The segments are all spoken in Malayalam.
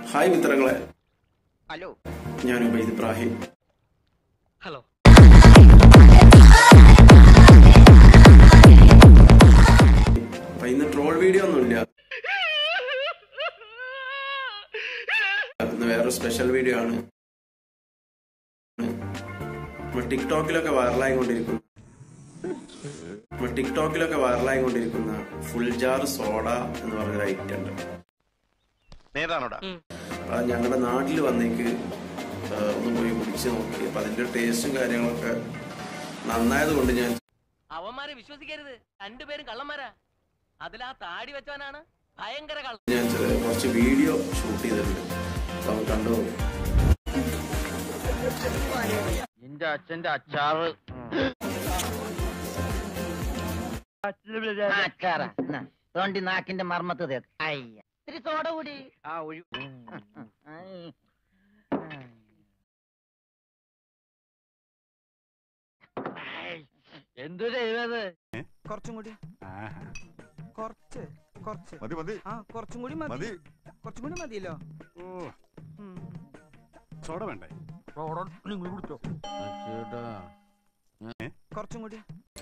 ഹായ് മിത്രങ്ങളെ ഹലോ ഞാൻ ഉബൈദ് ഇബ്രാഹിം ഹലോ അപ്പൊ ഇന്ന് ട്രോൾ വീഡിയോ ഒന്നുമില്ല ഇന്ന് വേറൊരു സ്പെഷ്യൽ വീഡിയോ ആണ് നമ്മൾ ടിക്ടോക്കിലൊക്കെ വൈറലായിക്കൊണ്ടിരിക്കുന്ന നമ്മൾ ടിക്ടോക്കിലൊക്കെ വൈറലായിക്കൊണ്ടിരിക്കുന്ന ഫുൾ ജാർ സോഡ എന്ന് പറഞ്ഞൊരു ഐറ്റം ഉണ്ട് നേതാണോടാ അത് ഞങ്ങളുടെ നാട്ടിൽ വന്നേക്ക് ആ, ഒന്ന് പോയി കുടിച്ച് നോക്കി അപ്പൊ അതിന്റെ ടേസ്റ്റും കാര്യങ്ങളൊക്കെ നന്നായത് കൊണ്ട് ഞാൻ അവന്മാരെ വിശ്വസിക്കരുത് രണ്ടുപേരും കള്ളന്മാരാ അതിലാ താടി വെച്ചവനാണ് ഭയങ്കര കള്ള ഞാൻ ചെറിയ കുറച്ച് വീഡിയോ ഷൂട്ട് ചെയ്തിട്ടുണ്ട് അപ്പൊ അത് കണ്ടു നോക്കി എന്റെ അച്ഛന്റെ അച്ചാറ് അച്ചാറ തോണ്ടി നാക്കിന്റെ മർമ്മത്ത് തേക്ക് അയ്യ ഇത്തിരി സോഡ കൂടി ആ ഒഴി എന്തു ചെയ്തത് കുറച്ചും കൂടി കുറച്ച് കുറച്ച് മതി മതി ആ കുറച്ചും കൂടി മതി മതി കുറച്ചും കൂടി മതിയല്ലോ ഓ ഉം. സോഡ വേണ്ടേ കുറച്ചും കൂടി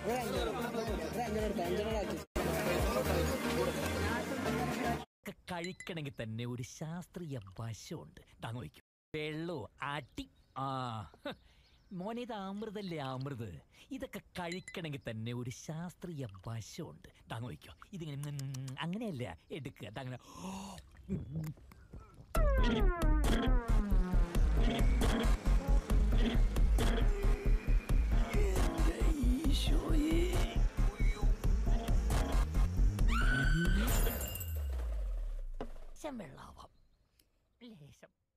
ഒക്കെ കഴിക്കണമെങ്കിൽ തന്നെ ഒരു ശാസ്ത്രീയ വശമുണ്ട് താങ്ങ് വയ്ക്കും വെള്ളോ അടി ആ ഹ്. മോനെ ഇത് അമൃതല്ലേ അമൃത് ഇതൊക്കെ കഴിക്കണമെങ്കിൽ തന്നെ ഒരു ശാസ്ത്രീയ വശമുണ്ട് താങ്ങ് വയ്ക്കോ ഇതിങ്ങനെ ഉം, അങ്ങനെയല്ല എടുക്കുക അങ്ങനെ ലേശം വെള്ളാവാം ലേശം